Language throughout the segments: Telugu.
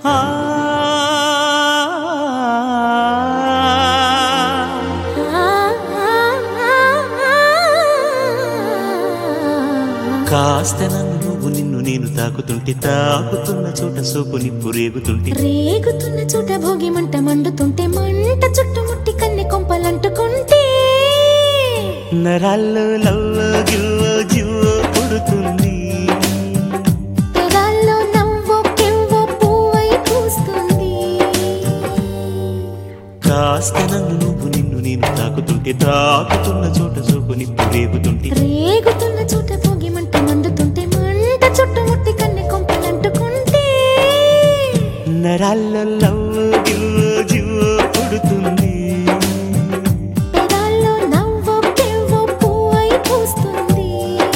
ఆ కాస్త నన్ను నువ్వు నిన్ను నేను తాకుతుంటే తాకుతున్న చోట సోపు నిప్పు రేగుతుంటే రేగుతున్న చోట భోగి మంట మండుతుంటే మంట చుట్టుముట్టి కన్నె కొంపలంటుకుంటే నరాల్లో లవ్వో గివ్వో జివ్వో పుడుతుంది పెదాల్లో నవ్వో కెవ్వో పువ్వై పూస్తుంది కాస్త నన్ను నువ్వు నిన్ను నేను తాకుతుంటే తాకుతున్న చోట సోపు నిప్పు రేగుతుంటే రేగుతున్న చోట భోగి మంట మండుతుంటే మంట చుట్టుముట్టి కన్నె కొంపలంటుకుంటే నరాల్లో లవ్వో గివ్వో జివ్వో పుడుతుంది పెదాల్లో నవ్వో కెవ్వో పువ్వై పూస్తుంది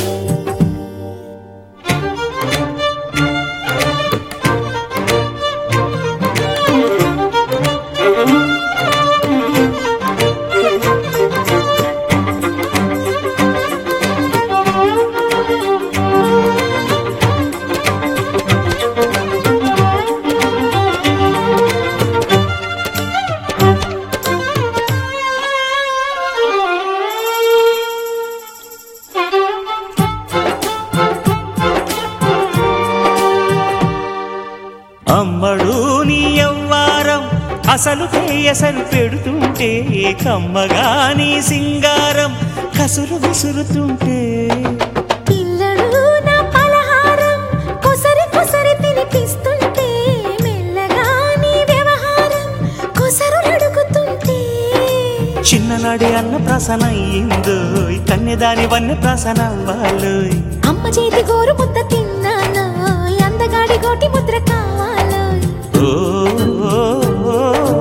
అమ్మడు నీ యవ్వారం అసలు అసలు పెడుతుంటే కమ్మగా నీ సింగారం కసురు విసురుతుంటే పిల్లడు నా పలహారం కొసరి కొసరి తినిపిస్తుంటే మెల్లగా నీ వ్యవహారం కొసరు అడుగుతుంటే చిన్ననాడే అన్న ప్రసన అయ్యిందో కన్నెదాని వన్న ప్రసన అవ్వాలోయ్ అమ్మ చేతి గోరు ముద్ద తిన్నాను అందగాడి గోటి ముద్ర కావాలో ఓ, ఓ, ఓ,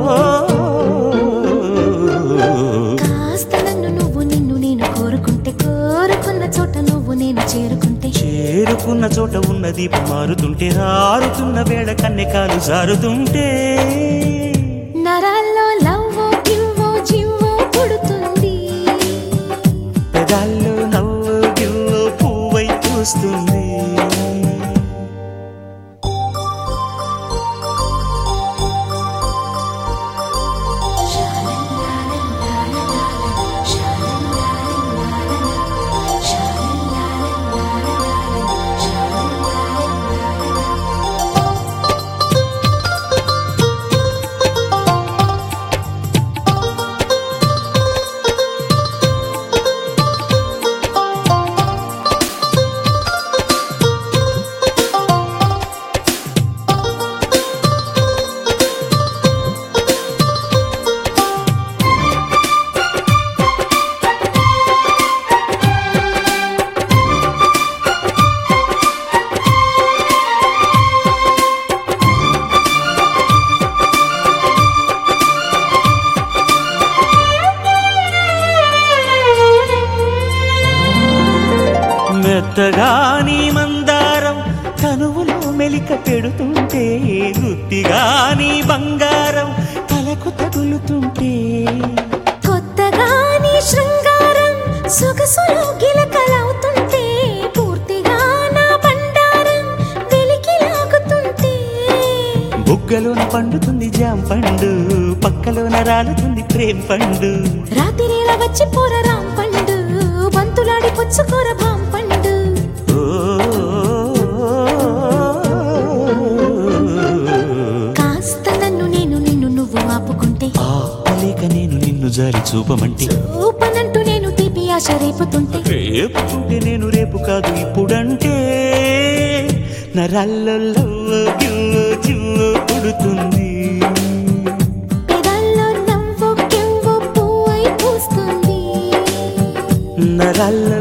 ఓ. కాస్త నన్ను నువ్వు నిన్ను నేను కోరుకుంటే కోరుకున్న చోట నువ్వు నేను చేరుకుంటే చేరుకున్న చోట ఉన్న దీపం మారుతుంటే ఆరుతున్న వేళ కన్నెకాలు జారుతుంటే నరాల్లో లవ్వో గివ్వో జివ్వో పుడుతుంది పెదాల్లో నవ్వు గివ్వు పువ్వై పూస్తుంది మెత్తగా నీ మందారం తనువులో మెలిక పెడుతుంటే గుత్తిగా నీ బంగారం తలకు తగులుతుంటే కొత్తగా నీ శృంగారం సొగసులో గిలకలవుతుంటే పూర్తిగా నా బండారం వెలికి లాగుతుంటే బుగ్గలోన పండుతుంది జాం పండు పక్కలోన రాలుతుంది ప్రేమ పండు రాత్రిలా వచ్చి పోర రాం పండు బంతులాడి పుచ్చుకోర భాం పండు ఓ, కాస్త నన్ను నేను నిన్ను నువ్వు ఆపుకుంటే ఆపలేక నేను నిన్ను జారి చూపమంటే ఊపనంటూ నేను తీపి ఆశ రేపుతుంటే రేపుకుంటే నేను రేపు కాదు ఇప్పుడంటే నరాల్లో గివ్వో జివ్వో పుడుతుంది పెదాల్లో నవ్వో కెవ్వో పువ్వై పూస్తుంది నరాల్లో